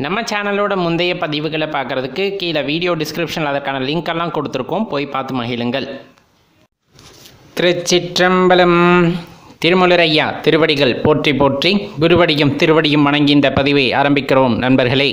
நம்ம சேனலோட முந்தைய பதிவுகளை பார்க்குறதுக்கு கீழே வீடியோ டிஸ்கிரிப்ஷனில் அதற்கான லிங்க் எல்லாம் கொடுத்துருக்கோம் போய் பார்த்து மகிழுங்கள் திருச்சிற்றம்பலம் திருமுலரையா திருவடிகள் போற்றி போற்றி குருவடியும் திருவடியும் வணங்கி இந்த பதிவை ஆரம்பிக்கிறோம் நண்பர்களே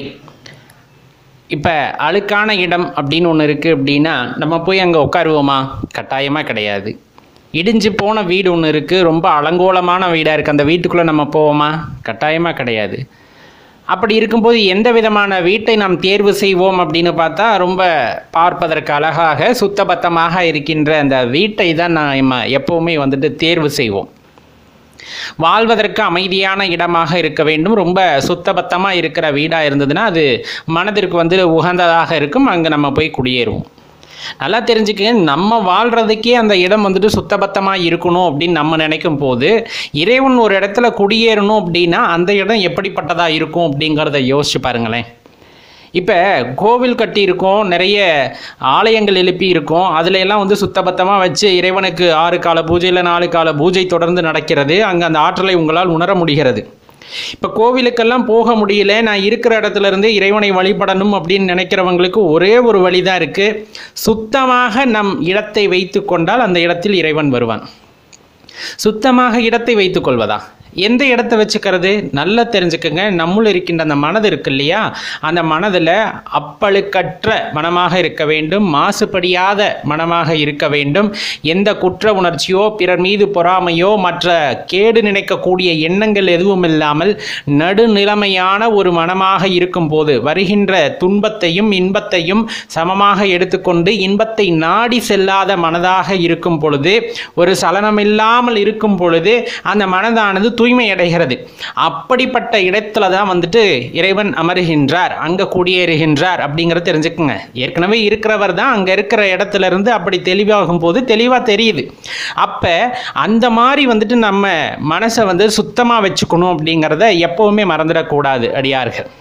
இப்போ அழுக்கான இடம் அப்படின்னு ஒன்று இருக்குது அப்படின்னா நம்ம போய் அங்கே உட்காருவோமா கட்டாயமாக கிடையாது இடிஞ்சு போன வீடு ஒன்று இருக்குது ரொம்ப அலங்கோலமான வீடாக இருக்குது அந்த வீட்டுக்குள்ளே நம்ம போவோமா கட்டாயமாக கிடையாது அப்படி இருக்கும்போது எந்த விதமான வீட்டை நாம் தேர்வு செய்வோம் அப்படின்னு பார்த்தா ரொம்ப பார்ப்பதற்கு அழகாக சுத்தபத்தமாக இருக்கின்ற அந்த வீட்டை தான் நாம் எப்போவுமே வந்துட்டு தேர்வு செய்வோம் வாழ்வதற்கு அமைதியான இடமாக இருக்க வேண்டும் ரொம்ப சுத்தபத்தமாக இருக்கிற வீடாக இருந்ததுன்னா அது மனதிற்கு வந்து உகந்ததாக இருக்கும் அங்கே நம்ம போய் குடியேறுவோம் நல்லா தெரிஞ்சுக்கங்க நம்ம வாழ்கிறதுக்கே அந்த இடம் வந்துட்டு சுத்தபத்தமாக இருக்கணும் அப்படின்னு நம்ம நினைக்கும் போது இறைவன் ஒரு இடத்துல குடியேறணும் அப்படின்னா அந்த இடம் எப்படிப்பட்டதாக இருக்கும் அப்படிங்கிறத யோசிச்சு பாருங்களேன் இப்போ கோவில் கட்டியிருக்கோம் நிறைய ஆலயங்கள் எழுப்பி இருக்கோம் அதுல எல்லாம் வந்து சுத்தபத்தமாக வச்சு இறைவனுக்கு ஆறு கால பூஜையில் நாலு கால பூஜை தொடர்ந்து நடக்கிறது அங்கே அந்த ஆற்றலை உங்களால் உணர முடிகிறது இப்போ கோவிலுக்கெல்லாம் போக முடியல நான் இருக்கிற இடத்துல இருந்து இறைவனை வழிபடணும் அப்படின்னு நினைக்கிறவங்களுக்கு ஒரே ஒரு வழி தான் இருக்குது சுத்தமாக நம் இடத்தை வைத்து கொண்டால் அந்த இடத்தில் இறைவன் வருவான் சுத்தமாக இடத்தை வைத்துக் கொள்வதா எந்த இடத்த வச்சுக்கிறது நல்லா தெரிஞ்சுக்கங்க நம்முள் இருக்கின்ற அந்த மனது இருக்கு இல்லையா அந்த மனதில் அப்பழுக்கற்ற மனமாக இருக்க வேண்டும் மாசுபடியாத மனமாக இருக்க வேண்டும் எந்த குற்ற உணர்ச்சியோ பிறர் மீது பொறாமையோ மற்ற கேடு நினைக்கக்கூடிய எண்ணங்கள் எதுவும் இல்லாமல் நடுநிலைமையான ஒரு மனமாக இருக்கும் போது வருகின்ற துன்பத்தையும் இன்பத்தையும் சமமாக எடுத்துக்கொண்டு இன்பத்தை நாடி செல்லாத மனதாக இருக்கும் பொழுது ஒரு சலனமில்லாமல் இருக்கும் பொழுது அந்த மனதானது தூய்மை அடைகிறது அப்படிப்பட்ட இடத்துல தான் வந்துட்டு இறைவன் அமருகின்றார் அங்கே குடியேறுகின்றார் அப்படிங்கிறத தெரிஞ்சுக்குங்க ஏற்கனவே இருக்கிறவர் தான் அங்கே இருக்கிற இடத்துல இருந்து அப்படி தெளிவாகும் போது தெளிவாக தெரியுது அப்போ அந்த மாதிரி வந்துட்டு நம்ம மனசை வந்து சுத்தமாக வச்சுக்கணும் அப்படிங்கிறத எப்போவுமே மறந்துடக்கூடாது அடியார்கள்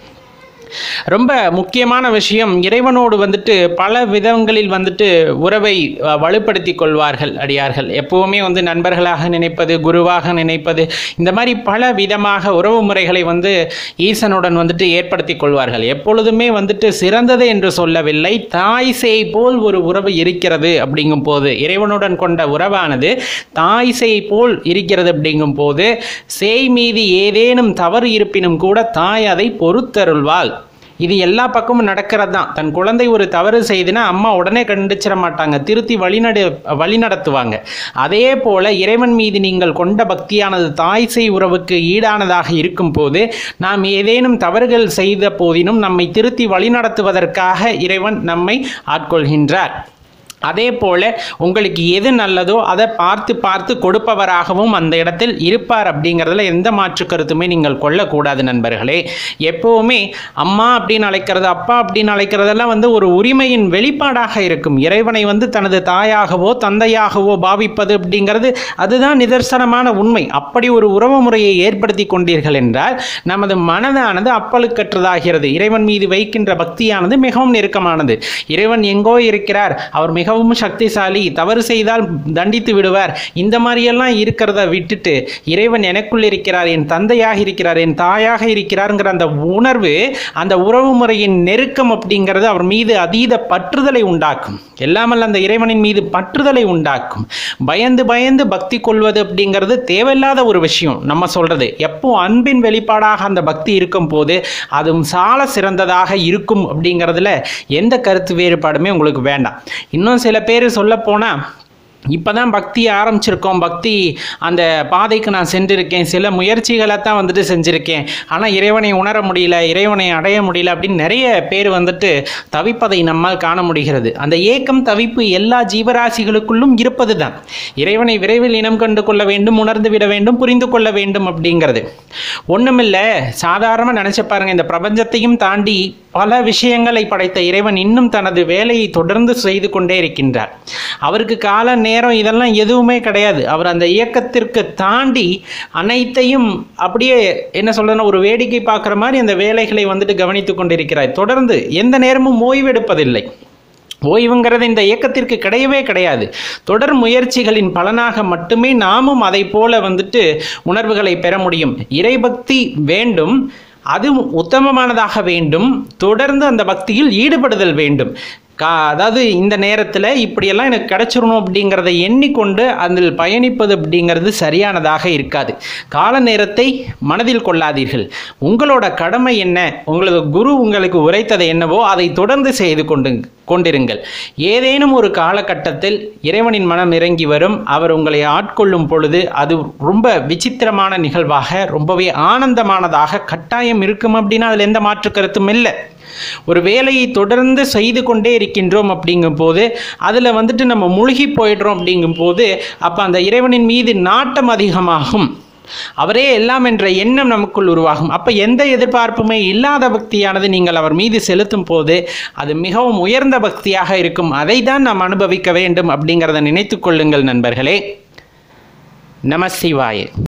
ரொம்ப முக்கியமான விஷயம் இறைவனோடு வந்துட்டு பல விதங்களில் வந்துட்டு உறவை அஹ், வலுப்படுத்திக் கொள்வார்கள் அடியார்கள் எப்பவுமே வந்து நண்பர்களாக நினைப்பது குருவாக நினைப்பது இந்த மாதிரி பல விதமாக உறவு முறைகளை வந்து ஈசனுடன் வந்துட்டு ஏற்படுத்திக் கொள்வார்கள் எப்பொழுதுமே வந்துட்டு சிறந்தது என்று சொல்லவில்லை தாய் சேய் போல் ஒரு உறவு இருக்கிறது அப்படிங்கும் போது இறைவனுடன் கொண்ட உறவானது தாய் சேய் போல் இருக்கிறது அப்படிங்கும் போது சேய் மீது ஏதேனும் தவறு இருப்பினும் கூட தாய் அதை பொறுத்தருள்வாள் இது எல்லா பக்கமும் நடக்கிறது தான் தன் குழந்தை ஒரு தவறு செய்துனா அம்மா உடனே கண்டிச்சிட மாட்டாங்க திருத்தி வழிநடு வழி நடத்துவாங்க அதே போல இறைவன் மீது நீங்கள் கொண்ட பக்தியானது தாய் செய் உறவுக்கு ஈடானதாக இருக்கும் போது நாம் ஏதேனும் தவறுகள் செய்த போதினும் நம்மை திருத்தி வழிநடத்துவதற்காக இறைவன் நம்மை ஆட்கொள்கின்றார் அதே போல உங்களுக்கு எது நல்லதோ அதை பார்த்து பார்த்து கொடுப்பவராகவும் அந்த இடத்தில் இருப்பார் அப்படிங்கிறதுல எந்த மாற்று கருத்துமே நீங்கள் கொள்ளக்கூடாது நண்பர்களே எப்போவுமே அம்மா அப்படின்னு அழைக்கிறது அப்பா அப்படின்னு அழைக்கிறதெல்லாம் வந்து ஒரு உரிமையின் வெளிப்பாடாக இருக்கும் இறைவனை வந்து தனது தாயாகவோ தந்தையாகவோ பாவிப்பது அப்படிங்கிறது அதுதான் நிதர்சனமான உண்மை அப்படி ஒரு உறவு முறையை ஏற்படுத்தி கொண்டீர்கள் என்றால் நமது மனதானது அப்பழுக்கற்றதாகிறது இறைவன் மீது வைக்கின்ற பக்தியானது மிகவும் நெருக்கமானது இறைவன் எங்கோ இருக்கிறார் அவர் மிகவும் சக்திசாலி தவறு செய்தால் தண்டித்து விடுவார் இந்த மாதிரியெல்லாம் இருக்கிறத விட்டுட்டு இறைவன் எனக்குள் இருக்கிறார் என் தந்தையாக இருக்கிறார் என் தாயாக இருக்கிறாருங்கிற அந்த உணர்வு அந்த உறவு முறையின் நெருக்கம் அப்படிங்கிறது அவர் மீது அதீத பற்றுதலை உண்டாக்கும் எல்லாமல் அந்த இறைவனின் மீது பற்றுதலை உண்டாக்கும் பயந்து பயந்து பக்தி கொள்வது அப்படிங்கிறது தேவையில்லாத ஒரு விஷயம் நம்ம சொல்றது எப்போ அன்பின் வெளிப்பாடாக அந்த பக்தி இருக்கும் போது அதுவும் சால சிறந்ததாக இருக்கும் அப்படிங்கிறதுல எந்த கருத்து வேறுபாடுமே உங்களுக்கு வேண்டாம் இன்னும் சில பேர் சொல்ல போனால் இப்போ தான் பக்தி ஆரம்பிச்சிருக்கோம் பக்தி அந்த பாதைக்கு நான் சென்றிருக்கேன் சில முயற்சிகளை தான் வந்துட்டு செஞ்சுருக்கேன் ஆனால் இறைவனை உணர முடியல இறைவனை அடைய முடியல அப்படின்னு நிறைய பேர் வந்துட்டு தவிப்பதை நம்மால் காண முடிகிறது அந்த ஏக்கம் தவிப்பு எல்லா ஜீவராசிகளுக்குள்ளும் இருப்பது தான் இறைவனை விரைவில் இனம் கண்டு கொள்ள வேண்டும் உணர்ந்து விட வேண்டும் புரிந்து கொள்ள வேண்டும் அப்படிங்கிறது ஒன்றுமில்லை சாதாரணமாக நினச்சி பாருங்க இந்த பிரபஞ்சத்தையும் தாண்டி பல விஷயங்களை படைத்த இறைவன் இன்னும் தனது வேலையை தொடர்ந்து செய்து கொண்டே இருக்கின்றார் அவருக்கு கால நேரம் இதெல்லாம் எதுவுமே கிடையாது அவர் அந்த இயக்கத்திற்கு தாண்டி அனைத்தையும் அப்படியே என்ன சொல்றதுன்னா ஒரு வேடிக்கை பார்க்குற மாதிரி அந்த வேலைகளை வந்துட்டு கவனித்து கொண்டிருக்கிறார் தொடர்ந்து எந்த நேரமும் ஓய்வெடுப்பதில்லை ஓய்வுங்கிறது இந்த இயக்கத்திற்கு கிடையவே கிடையாது தொடர் முயற்சிகளின் பலனாக மட்டுமே நாமும் அதை போல வந்துட்டு உணர்வுகளை பெற முடியும் இறைபக்தி வேண்டும் அது உத்தமமானதாக வேண்டும் தொடர்ந்து அந்த பக்தியில் ஈடுபடுதல் வேண்டும் கா அதாவது இந்த நேரத்தில் இப்படியெல்லாம் எனக்கு கிடச்சிடணும் அப்படிங்கிறத எண்ணிக்கொண்டு அதில் பயணிப்பது அப்படிங்கிறது சரியானதாக இருக்காது கால நேரத்தை மனதில் கொள்ளாதீர்கள் உங்களோட கடமை என்ன உங்களது குரு உங்களுக்கு உரைத்தது என்னவோ அதை தொடர்ந்து செய்து கொண்டு கொண்டிருங்கள் ஏதேனும் ஒரு காலகட்டத்தில் இறைவனின் மனம் இறங்கி வரும் அவர் உங்களை ஆட்கொள்ளும் பொழுது அது ரொம்ப விசித்திரமான நிகழ்வாக ரொம்பவே ஆனந்தமானதாக கட்டாயம் இருக்கும் அப்படின்னா அதில் எந்த மாற்று கருத்தும் இல்லை ஒரு வேலையை தொடர்ந்து செய்து கொண்டே இருக்கின்றோம் அப்படிங்கும் போது அதில் வந்துட்டு நம்ம முழுகி போயிடுறோம் அப்படிங்கும் போது அப்போ அந்த இறைவனின் மீது நாட்டம் அதிகமாகும் அவரே எல்லாம் என்ற எண்ணம் நமக்குள் உருவாகும் அப்போ எந்த எதிர்பார்ப்புமே இல்லாத பக்தியானது நீங்கள் அவர் மீது செலுத்தும் போது அது மிகவும் உயர்ந்த பக்தியாக இருக்கும் அதை தான் நாம் அனுபவிக்க வேண்டும் அப்படிங்கிறத நினைத்து கொள்ளுங்கள் நண்பர்களே நம சிவாய